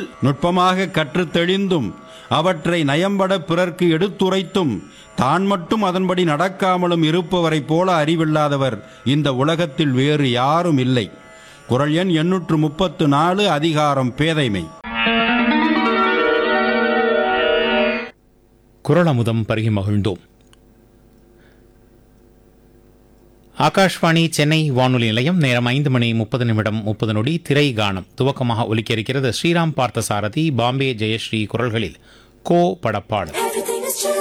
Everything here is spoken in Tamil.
நுட்பமாக கற்றுத் தெளிந்தும் அவற்றை நயம்பட பிறர்க்கு எடுத்துரைத்தும் தான் மட்டும் அதன்படி நடக்காமலும் இருப்பவரைப் போல அறிவில்லாதவர் இந்த உலகத்தில் வேறு யாரும் இல்லை குரல் எண் எண்ணூற்று முப்பத்து நாலு அதிகாரம் பேதைமை குரலமுதம் பருகி மகிழ்ந்தோம் ஆகாஷ்வாணி சென்னை வானொலி நிலையம் நேரம் ஐந்து மணி முப்பது நிமிடம் முப்பது நொடி திரை கானம் துவக்கமாக ஒலிக்க இருக்கிறது ஸ்ரீராம் பார்த்தசாரதி பாம்பே ஜெயஸ்ரீ குரல்களில் கோ படப்பாடல் Everything is true.